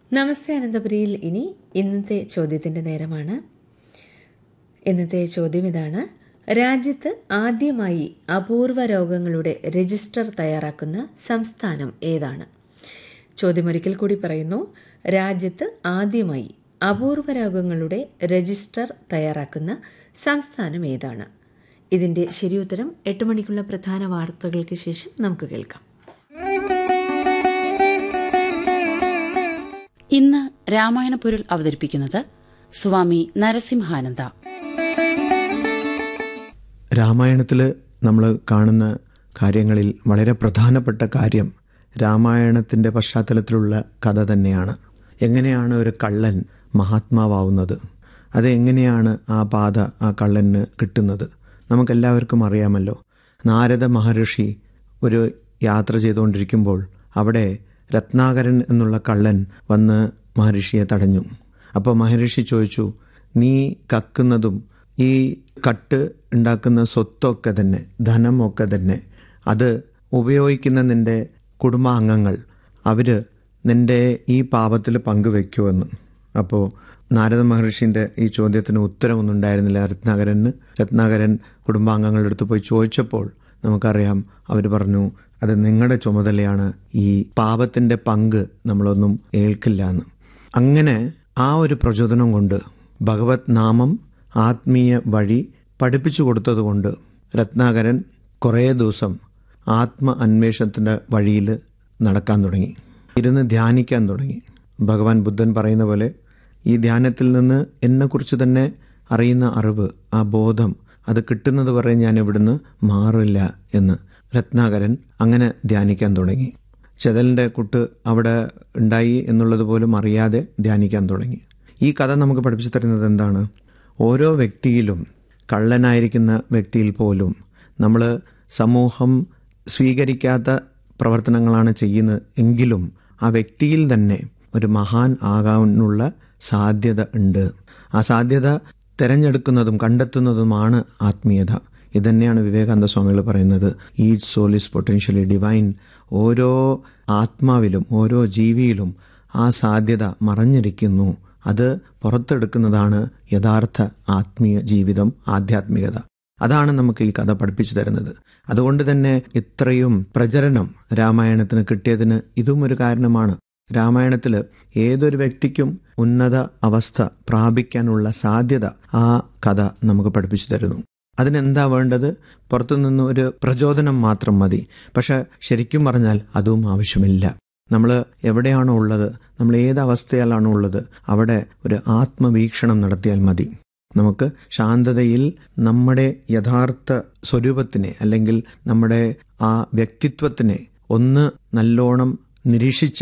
നമസ്തേ അനന്തപുരിയിൽ ഇനി ഇന്നത്തെ ചോദ്യത്തിൻ്റെ നേരമാണ് ഇന്നത്തെ ചോദ്യം ഇതാണ് രാജ്യത്ത് ആദ്യമായി അപൂർവ രോഗങ്ങളുടെ രജിസ്റ്റർ തയ്യാറാക്കുന്ന സംസ്ഥാനം ഏതാണ് ചോദ്യമൊരിക്കൽ കൂടി പറയുന്നു രാജ്യത്ത് ആദ്യമായി അപൂർവ രോഗങ്ങളുടെ രജിസ്റ്റർ തയ്യാറാക്കുന്ന സംസ്ഥാനം ഏതാണ് ഇതിൻ്റെ ശരിയുത്തരം എട്ട് മണിക്കുള്ള പ്രധാന വാർത്തകൾക്ക് ശേഷം നമുക്ക് കേൾക്കാം ഇന്ന് രാമായണപുരിൽ അവതരിപ്പിക്കുന്നത് സ്വാമി നരസിംഹാനന്ദ രാമായണത്തിൽ നമ്മൾ കാണുന്ന കാര്യങ്ങളിൽ വളരെ പ്രധാനപ്പെട്ട കാര്യം രാമായണത്തിൻ്റെ പശ്ചാത്തലത്തിലുള്ള കഥ തന്നെയാണ് എങ്ങനെയാണ് ഒരു കള്ളൻ മഹാത്മാവാവുന്നത് അത് എങ്ങനെയാണ് ആ പാത ആ കള്ളന് കിട്ടുന്നത് നമുക്കെല്ലാവർക്കും അറിയാമല്ലോ നാരദ മഹർഷി ഒരു യാത്ര ചെയ്തുകൊണ്ടിരിക്കുമ്പോൾ അവിടെ രത്നാകരൻ എന്നുള്ള കള്ളൻ വന്ന് മഹർഷിയെ തടഞ്ഞു അപ്പോൾ മഹർഷി ചോദിച്ചു നീ കക്കുന്നതും ഈ കട്ട് ഉണ്ടാക്കുന്ന സ്വത്തൊക്കെ തന്നെ ധനമൊക്കെ തന്നെ അത് ഉപയോഗിക്കുന്ന നിന്റെ കുടുംബാംഗങ്ങൾ അവർ നിന്റെ ഈ പാപത്തിൽ പങ്കുവെക്കുമെന്ന് അപ്പോൾ നാരദ മഹർഷിൻ്റെ ഈ ചോദ്യത്തിന് ഉത്തരമൊന്നും ഉണ്ടായിരുന്നില്ല രത്നാകരന് രത്നാകരൻ കുടുംബാംഗങ്ങളുടെ അടുത്ത് പോയി ചോദിച്ചപ്പോൾ നമുക്കറിയാം അവർ പറഞ്ഞു അത് നിങ്ങളുടെ ചുമതലയാണ് ഈ പാപത്തിൻ്റെ പങ്ക് നമ്മളൊന്നും ഏൽക്കില്ല എന്ന് അങ്ങനെ ആ ഒരു പ്രചോദനം കൊണ്ട് ഭഗവത് നാമം ആത്മീയ വഴി പഠിപ്പിച്ചു കൊടുത്തതുകൊണ്ട് രത്നാകരൻ കുറേ ദിവസം ആത്മ അന്വേഷണത്തിൻ്റെ വഴിയിൽ നടക്കാൻ തുടങ്ങി ഇരുന്ന് ധ്യാനിക്കാൻ തുടങ്ങി ഭഗവാൻ ബുദ്ധൻ പറയുന്ന പോലെ ഈ ധ്യാനത്തിൽ നിന്ന് എന്നെക്കുറിച്ച് തന്നെ അറിയുന്ന അറിവ് ആ ബോധം അത് കിട്ടുന്നത് വരെ ഞാൻ ഇവിടുന്ന് മാറില്ല എന്ന് രത്നാകരൻ അങ്ങനെ ധ്യാനിക്കാൻ തുടങ്ങി ചെതലിൻ്റെ കുട്ട് അവിടെ ഉണ്ടായി എന്നുള്ളത് പോലും അറിയാതെ ധ്യാനിക്കാൻ തുടങ്ങി ഈ കഥ നമുക്ക് പഠിപ്പിച്ചു തരുന്നത് എന്താണ് ഓരോ വ്യക്തിയിലും കള്ളനായിരിക്കുന്ന വ്യക്തിയിൽ പോലും നമ്മൾ സമൂഹം സ്വീകരിക്കാത്ത പ്രവർത്തനങ്ങളാണ് ചെയ്യുന്നത് എങ്കിലും ആ വ്യക്തിയിൽ തന്നെ ഒരു മഹാൻ ആകാനുള്ള സാധ്യത ഉണ്ട് ആ സാധ്യത തിരഞ്ഞെടുക്കുന്നതും കണ്ടെത്തുന്നതുമാണ് ആത്മീയത ഇതന്നെയാണ് വിവേകാനന്ദ സ്വാമികൾ പറയുന്നത് ഈ സോൾ ഈസ് പൊട്ടൻഷ്യലി ഡിവൈൻ ഓരോ ആത്മാവിലും ഓരോ ജീവിയിലും ആ സാധ്യത മറഞ്ഞിരിക്കുന്നു അത് പുറത്തെടുക്കുന്നതാണ് യഥാർത്ഥ ആത്മീയ ജീവിതം ആധ്യാത്മികത അതാണ് നമുക്ക് ഈ കഥ പഠിപ്പിച്ചു തരുന്നത് അതുകൊണ്ട് തന്നെ ഇത്രയും പ്രചരണം രാമായണത്തിന് കിട്ടിയതിന് ഇതും ഒരു കാരണമാണ് രാമായണത്തിൽ ഏതൊരു വ്യക്തിക്കും ഉന്നത അവസ്ഥ പ്രാപിക്കാനുള്ള സാധ്യത ആ കഥ നമുക്ക് പഠിപ്പിച്ചു തരുന്നു അതിനെന്താ വേണ്ടത് പുറത്തുനിന്ന് ഒരു പ്രചോദനം മാത്രം മതി പക്ഷെ ശരിക്കും പറഞ്ഞാൽ അതും ആവശ്യമില്ല നമ്മൾ എവിടെയാണോ ഉള്ളത് നമ്മൾ ഏത് അവസ്ഥയിലാണോ ഉള്ളത് അവിടെ ഒരു ആത്മവീക്ഷണം നടത്തിയാൽ മതി നമുക്ക് ശാന്തതയിൽ നമ്മുടെ യഥാർത്ഥ സ്വരൂപത്തിനെ അല്ലെങ്കിൽ നമ്മുടെ ആ വ്യക്തിത്വത്തിനെ ഒന്ന് നല്ലോണം നിരീക്ഷിച്ച